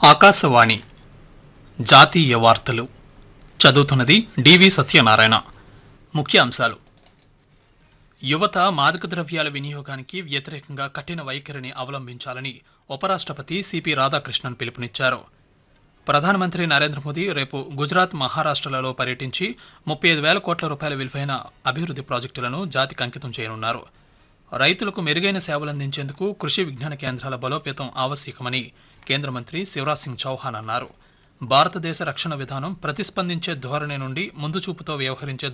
ఆకాశవాణి జాతీయ వార్తలు చదువుతున్నది డివి సత్యనారాయణ ముఖ్యాంశాలు యువత మాదక ద్రవ్యాల వినియోగానికి వ్యతిరేకంగా కఠిన వైఖరిని అవలంబించాలని ఉపరాష్ట్రపతి సిపి రాధాకృష్ణన్ పిలుపునిచ్చారు ప్రధానమంత్రి నరేంద్ర మోదీ రేపు గుజరాత్ మహారాష్ట్రలలో పర్యటించి ముప్పై ఐదు వేల కోట్ల రూపాయల విలువైన అభివృద్ధి ప్రాజెక్టులను జాతికి అంకితం చేయనున్నారు రైతులకు మెరుగైన సేవలందించేందుకు కృషి విజ్ఞాన కేంద్రాల బలోపేతం ఆవశ్యకమని కేంద్ర మంత్రి శివరాజ్ సింగ్ చౌహాన్ అన్నారు భారతదేశ రక్షణ విధానం ప్రతిస్పందించే ధోరణి నుండి ముందు చూపుతో వ్యవహరించే